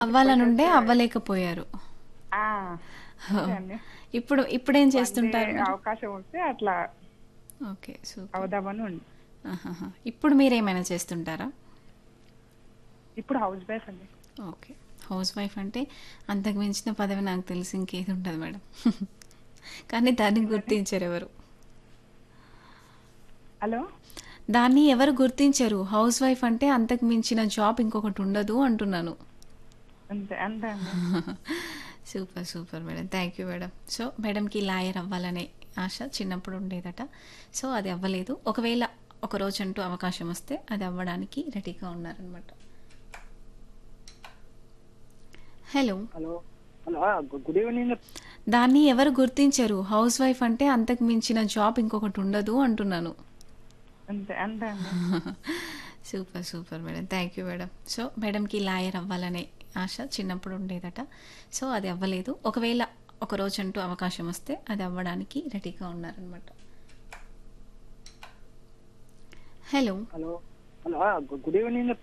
అవ్వాలనుండే అవ్వలేకపోయారు ఆ, అంతే అండి. ఇప్పుడు ఇప్పుడేం చేస్తుంటారు అదే మీరు? అవకాశం వస్తే అట్లా ఓకే సూపర్ అవుదామని ఉంది ఆహాహా. ఇప్పుడు మీరేమైనా చేస్తుంటారా ఇప్పుడు హౌస్ వైఫ్ అండి ఓకే హౌస్ వైఫ్ అంటే అంతకు మించిన పదవి నాకు తెలిసి ఇంకేది ఉండదు మేడం కానీ దాన్ని గుర్తించరు ఎవరు హలో దాన్ని ఎవరు గుర్తించరు హౌస్ వైఫ్ అంటే అంతకు మించిన జాబ్ ఇంకొకటి ఉండదు అంటున్నాను అంతే అంతే అండి super super madam thank you madam so మేడంకి లాయర్ అవ్వాలనే ఆశ చిన్నప్పుడు ఉండేదట సో అది అవ్వలేదు ఒకవేళ ఒక రోజు అంటూ అవకాశం వస్తే అది అవ్వడానికి రెడీగా ఉన్నారనమాట హలో హలో హలో గు- గుడ్ ఈవినింగ్ దాన్ని ఎవరు గుర్తించరు హౌస్ వైఫ్ అంటే అంతకు మించిన జాబ్ ఇంకొకటి ఉండదు అంటున్నాను అంతే అంతే అండి super super madam thank you madam so మేడంకి లాయర్ అవ్వాలనే ఆశ చిన్నప్పుడు ఉండేదట సో అది అవ్వలేదు ఒకవేళ ఒక రోజు అంటూ అవకాశం వస్తే అది అవ్వడానికి రెడీగా ఉన్నారనమాట హలో హలో హలో గు- గుడ్ ఈవినింగ్